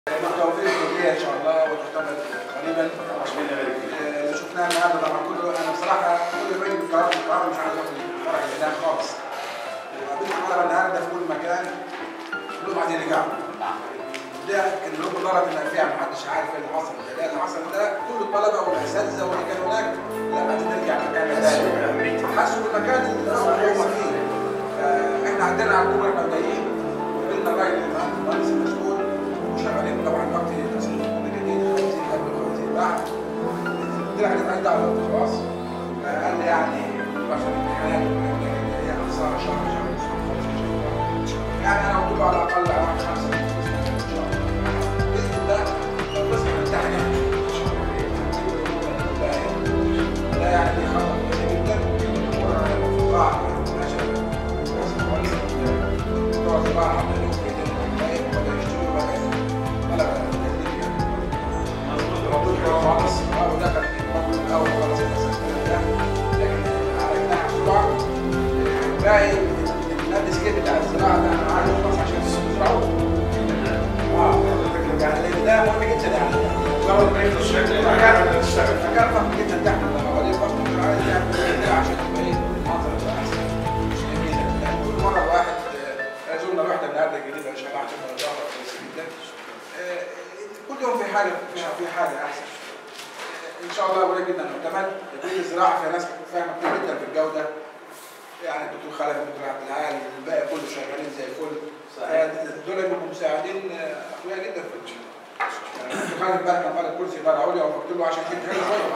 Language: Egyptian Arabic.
بالتوفيق الكليه ان شاء الله وتكتمل قريبا اللي شفناه النهارده طبعا كله انا بصراحه كل ما يجي القرار القرار مش عايز اخد الفرع الاعلام خالص وقابلت الطلبه النهارده في كل مكان كلهم عايزين يرجعوا ده كان لهم ضرر من الفئه ما حدش عارف ايه اللي حصل ده اللي حصل ده كل الطلبه والاساتذه واللي كانوا هناك لا عايزين نرجع مكاننا تاني حسوا بالمكان اللي هم فيه احنا عندنا على الجمهور احنا جايين وقلنا الراجل المهندس المسؤول وشغالين طبعا وقت تصميم الجديد خوازيق قبل خوازيق بعد قلت له احنا مالناش دعوه خلاص قال لي يعني عشان الامتحانات هي خساره شهر شهر يعني انا قلت له على الاقل على خمسه ان شاء الله باذن الله لو قسم الامتحان ده يعني خطر كبير جدا وقع ماشي بتوع الزراعه عملوا كده ولا يشتروا ولا ولا موجود في خالص او دخل في الاول خلاص لكن عالجناها بسرعه باقي النادي سكيت بتاع الزراعه ده انا عايزه خلاص عشان يزرعوه اه يعني لان ده مهم جدا يعني لو البيت الشكل مكان مكان ضخم جدا تحت لما بعدين ضغط عايز يعمل كده عشان يبقى ايه المنظر يبقى احسن مش جميل لان كل مره الواحد زورنا واحده النهارده الجديده مش هبعت لنا اضافه كويسه جدا كل يوم في حاجه فيها في حاجه احسن ان شاء الله قريب جدا معتمد كل الزراعه فيها ناس فاهمه كتير جدا في الجوده يعني الدكتور خالد الدكتور عبد العال الباقي كله شغالين زي الفل دول بيبقوا مساعدين اقوياء جدا في الشغل يعني الدكتور خالد امبارح كان طالب كرسي اداره عليا وقلت له عشان كده